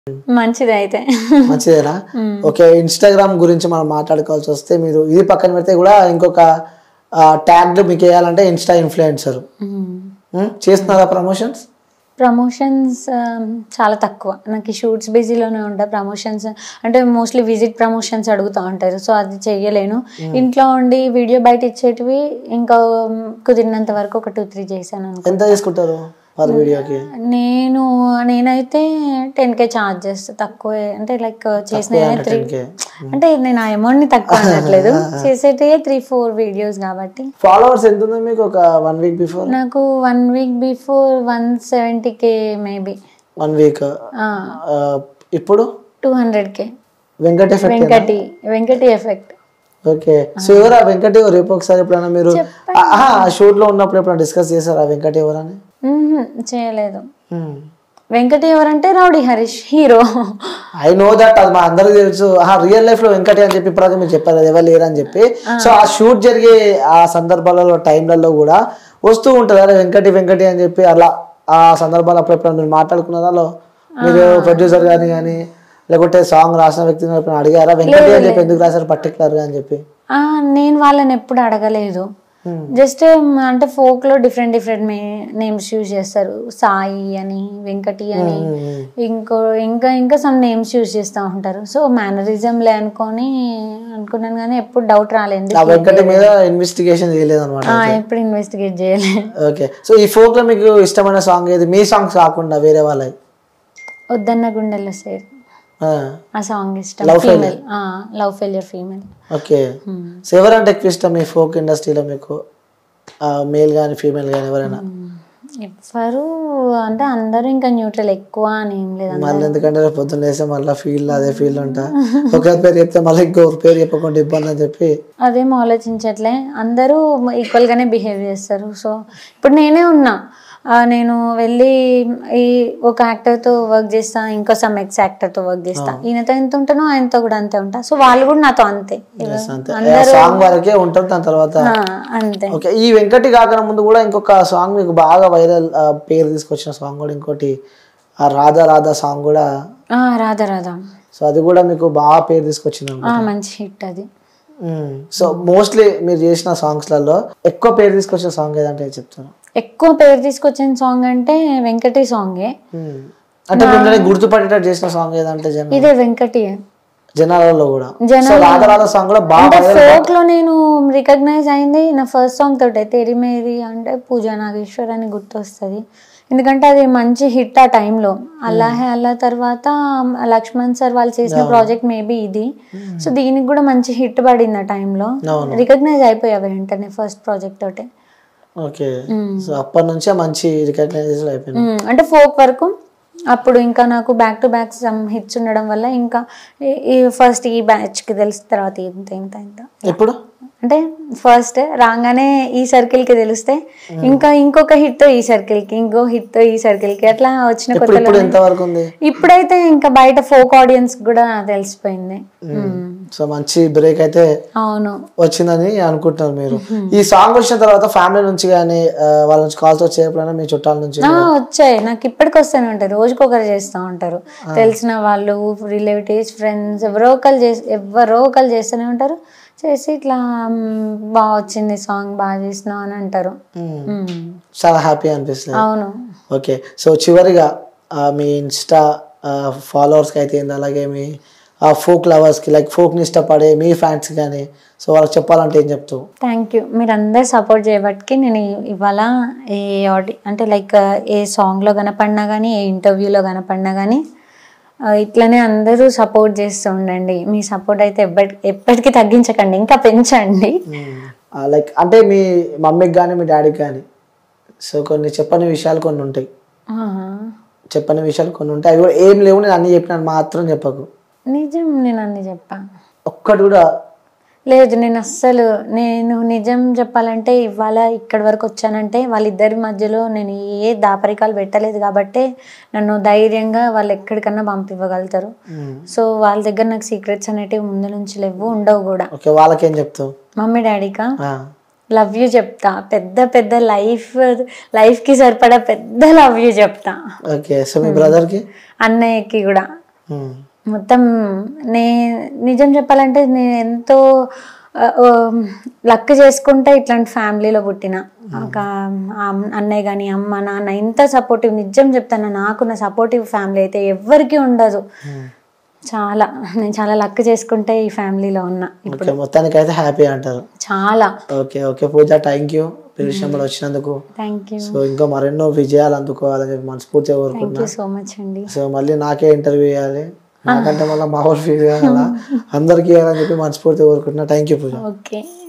మంచిది అయితే మంచిదేనా ఓకే ఇన్స్టాగ్రామ్ గురించి మనం మాట్లాడుకోవాల్సి వస్తే మీరు ఇది పక్కన పెడితే కూడా ఇంకొక ట్యాగ్ మీకు వేయాలంటే ఇన్స్టా ఇన్ఫ్లుయెన్సర్ చేస్తున్నారా ప్రమోషన్స్ ప్రమోషన్స్ చాలా తక్కువ నాకు షూట్స్ బిజీలోనే ఉంటా ప్రమోషన్స్ అంటే మోస్ట్లీ విజిట్ ప్రమోషన్స్ అడుగుతూ ఉంటారు సో అది చెయ్యలేను ఇంట్లో ఉండి వీడియో బయట ఇచ్చేటివి ఇంకా um, కుదిరినంత వరకు ఒక టూ త్రీ చేశాను అనుకో ఎంత తీసుకుంటారు పర్ వీడియోకి నేను నేనైతే టెన్ కే ఛార్జ్ చేస్తా తక్కువే అంటే లైక్ చేసిన త్రీ 10K. అంటే నేను ఆ అమౌంట్ ని తక్కువ అనట్లేదు చేసేటే త్రీ ఫోర్ వీడియోస్ కాబట్టి ఫాలోవర్స్ ఎంత ఉంది మీకు ఒక వన్ వీక్ బిఫోర్ నాకు one week before one seventy K maybe one week ఇప్పుడు two hundred K Venkata effect Venkati Venkati effect okay so ఎవరా వెంకట ఎవరు రేపు ఒకసారి ఎప్పుడైనా మీరు షూట్ లో ఉన్నప్పుడు ఎప్పుడైనా డిస్కస్ చేశారా వెంకట ఎవరని చేయలేదు వెంకటి ఎవరంటే rowdy Harish hero I know that అది మా అందరికి తెలుసు రియల్ లైఫ్ లో వెంకటే అని చెప్పి ఇప్పుడు మీరు చెప్పారు అది ఎవరు లేరు అని చెప్పి సో ఆ షూట్ జరిగే ఆ సందర్భాలలో టైంలలో కూడా వస్తూ ఉంటది అరే వెంకటి వెంకటి అని చెప్పి అలా ఆ సందర్భాలు అప్పుడెప్పుడు మీరు మాట్లాడుకున్నదాలో మీరు ప్రొడ్యూసర్ గాని కానీ లేకుంటే సాంగ్ రాసిన వ్యక్తిని ఎప్పుడైనా అడిగారా వెంకటి అని చెప్పి ఎందుకు రాశారు పర్టికులర్ గా అని చెప్పి ఆ, నేను వాళ్ళని ఎప్పుడు అడగలేదు జస్ట్ అంటే ఫోక్ లో డిఫరెంట్ డిఫరెంట్ నేమ్స్ యూజ్ చేస్తారు సాయి అని వెంకటి అని ఇంకో ఇంకా ఇంకా సమ్ నేమ్స్ యూజ్ చేస్తూ ఉంటారు సో మేనరిజం లే అనుకొని అనుకున్నాను కానీ ఎప్పుడు డౌట్ రాలేదు ఆ వెంకటి మీద ఇన్వెస్టిగేషన్ చేయలేదు అనమాట ఆ, ఎప్పుడు ఇన్వెస్టిగేట్ చేయలేదు ఓకే సో ఈ ఫోక్ లో మీకు ఇష్టమైన సాంగ్ ఏది మీ సాంగ్స్ కాకుండా వేరే వాళ్ళవి వద్దన్న గుండెల్లో సేర్ ఆ, ఆ సాంగ్ ఇష్టం Love female love failure female okay so ఎవరంటే ఎక్కువ ఇష్టం మీ ఫోక్ ఇండస్ట్రీలో మీకు మేల్ కానీ ఫీమేల్ కానీ ఎవరైనా ఎవ్వరు అంటే అందరూ ఇంకా న్యూట్రల్ ఎక్కువ అని ఏం లేదు మళ్ళీ ఎందుకంటే రేపు పొద్దున్న లేస్తే మళ్ళీ ఫీల్డ్ అదే ఫీల్డ్ ఉంటా ఒకరి పేరు చెప్తే మళ్ళీ ఇంకొకరి పేరు చెప్పకుండా ఇబ్బంది అని చెప్పి అదేం ఆలోచించట్లే అందరూ ఈక్వల్ గానే బిహేవ్ చేస్తారు సో ఇప్పుడు నేనే ఉన్నా ఆ, నేను వెళ్ళి ఈ ఒక యాక్టర్ తో వర్క్ చేస్తా ఇంకో సమ్ ఎక్స్ యాక్టర్ తో వర్క్ చేస్తా ఈయనతో ఎంత ఉంటానో ఆయనతో కూడా అంతే ఉంటా సో వాళ్ళు కూడా నాతో అంతే అంతే సాంగ్ వరకే ఉంటుంది దాని తర్వాత ఆ, అంతే ఓకే ఈ వెంకటి కాకుండా ముందు కూడా ఇంకొక సాంగ్ మీకు బాగా వైరల్ పేరు తీసుకొచ్చిన సాంగ్ కూడా ఇంకోటి ఆ రాధా రాధా సాంగ్ కూడా ఆ, రాధా రాధా సో అది కూడా మీకు బాగా పేరు తీసుకొచ్చింది ఆ, మంచి హిట్ అది సో మోస్ట్లీ మీరు చేసిన సాంగ్స్లలో ఎక్కువ పేరు తీసుకొచ్చిన సాంగ్ ఏదంటే చెప్తాను ఎక్కువ పేరు తీసుకొచ్చిన సాంగ్ అంటే వెంకటి సాంగే అంటే మిమ్మల్ని గుర్తుపడేటట్టు చేసిన సాంగ్ ఏదంటే జన ఇదే వెంకటి జనాలలో కూడా సో రాధా రాధా సాంగ్ కూడా బాగా అంటే ఫోక్ లో నేను రికగ్నైజ్ అయింది నా ఫస్ట్ సాంగ్ తోటే తెరి మేరి అంటే పూజా నాగేశ్వర్ అని గుర్తొస్తుంది ఎందుకంటే అది మంచి హిట్ ఆ టైంలో అల్లాహే అల్లా తర్వాత లక్ష్మణ్ సార్ వాళ్ళు చేసిన ప్రాజెక్ట్ మేబీ ఇది సో దీనికి కూడా మంచి హిట్ పడింది ఆ టైంలో అవును. రికగ్నైజ్ అయిపోయా వెంటనే ఫస్ట్ ప్రాజెక్ట్ తోటే ఓకే సో అప్పటి నుంచే మంచి రికగ్నైజేషన్ అయిపోయింది మ్మ్. అంటే ఫోక్ వరకు అప్పుడు ఇంకా నాకు back to back some hits ఉండడం వల్ల ఇంకా ఈ- ఈ ఫస్ట్ ఈ బ్యాచ్ కి తెలిసిన తర్వాత ఇంత ఇంత ఇంత ఇప్పుడు అంటే ఫస్ట్ రాగానే ఈ సర్కిల్ కి తెలిస్తే ఇంకా ఇంకొక హిట్ ఈ సర్కిల్ కి ఇంకో హిట్ ఈ సర్కిల్ కి అట్లా వచ్చిన ఇప్పుడు కొత్తలో ఇప్పుడు ఎంత వరకు ఉంది ఇప్పుడైతే ఇంకా బయట ఫోక్ ఆడియన్స్ కూడా తెలిసిపోయింది మ్మ్. సో మంచి బ్రేక్ అయితే అవును వచ్చిందని అనుకుంటున్నారు మీరు ఈ సాంగ్ వచ్చిన తర్వాత ఫ్యామిలీ నుంచి కానీ వాళ్ళ నుంచి కాల్స్ వచ్చే ఎప్పుడైనా మీ చుట్టాల నుంచి ఆ, వచ్చాయి నాకు ఇప్పటికి వస్తూనే ఉంటాయి రోజుకొకరు చేస్తూ ఉంటారు తెలిసిన వాళ్ళు రిలేటివ్స్ ఫ్రెండ్స్ ఎవరో ఒకరు చేసి ఎవరో ఒకరు చేస్తూనే ఉంటారు చేసి ఇట్లా మ్, బాగా వచ్చింది సాంగ్ బాగా చేసినావు అని అంటారు మ్మ్. మ్, చాలా హ్యాపీ అనిపిస్తుంది అవును ఓకే సో చివరిగా ఆ, మీ ఇన్స్టా ఫాలోవర్స్కి అయితే ఏంది అలాగే మీ ఫోక్ లవర్స్కి లైక్ ఫోక్ని ఇష్టపడే మీ ఫ్యాన్స్ కానీ సో వాళ్ళకి చెప్పాలంటే ఏం చెప్తావు థ్యాంక్ యూ మీరు అందరు సపోర్ట్ చేయబట్టి నేను ఈ- ఇవాళ ఏ ఆడి అంటే లైక్ ఏ సాంగ్లో కనపడినా కానీ ఏ ఇంటర్వ్యూలో కనపడినా కానీ ఆ, ఇట్లనే అందరూ సపోర్ట్ చేస్తూ ఉండండి మీ సపోర్ట్ అయితే ఎప్పటి ఎప్పటికీ తగ్గించకండి ఇంకా పెంచండి లైక్ అంటే మీ మమ్మీకి కానీ మీ డాడీకి కానీ సో కొన్ని చెప్పని విషయాలు కొన్ని ఉంటాయి ఆహా. చెప్పని విషయాలు కొన్ని ఉంటాయి అవి కూడా ఏం లేవు నేను అన్ని చెప్పినాను మాత్రం చెప్పకు నిజం నేను అన్ని చెప్పా ఒక్కటి కూడా లేదు నేను అస్సలు నేను నిజం చెప్పాలంటే ఇవాళ ఇక్కడి వరకు వచ్చానంటే వాళ్ళిద్దరి మధ్యలో నేను ఏ దాపరికాలు పెట్టలేదు కాబట్టి నన్ను ధైర్యంగా వాళ్ళు ఎక్కడికన్నా పంపివ్వగలుగుతారు సో వాళ్ళ దగ్గర నాకు సీక్రెట్స్ అనేటివి ముందు నుంచి లేవు ఉండవు కూడా ఓకే వాళ్ళకేం చెప్తావు మమ్మీ డాడీకా ఆ, లవ్ యూ చెప్తా పెద్ద పెద్ద లైఫ్ లైఫ్కి సరిపడా పెద్ద లవ్ యూ చెప్తా ఓకే సో మీ బ్రదర్కి అన్నయ్యకి కూడా ఉమ్. మొత్తం నే నిజం చెప్పాలంటే నేను ఎంతో లక్ చేసుకుంటే ఇట్లాంటి ఫ్యామిలీలో పుట్టిన ఒక అమ్- అన్నయ్య కానీ అమ్మ నాన్న ఇంత సపోర్టివ్ నిజం చెప్తాను నాకు నా సపోర్టివ్ ఫ్యామిలీ అయితే ఎవ్వరికీ ఉండదు చాలా నేను చాలా లక్ చేసుకుంటే ఈ ఫ్యామిలీలో ఉన్నా ఓకే మొత్తానికి అయితే హ్యాపీ అంటారు చాలా okay okay Pooja thank you పిలిచినప్పుడు వచ్చినందుకు థ్యాంక్ యూ సో ఇంకా మరెన్నో విజయాలు అందుకోవాలని చెప్పి మనస్ఫూర్తిగా కోరుకుంటున్నా థ్యాంక్ యూ సో మచ్ అండి సో మళ్ళీ నాకే ఇంటర్వ్యూ చేయాలి నాకంటే మళ్ళీ మా ఊరు ఫీల్ కావాలా అందరికీ ఇవ్వాలని చెప్పి మనస్ఫూర్తిగా కోరుకుంటున్నా థ్యాంక్ యూ పూజ ఓకే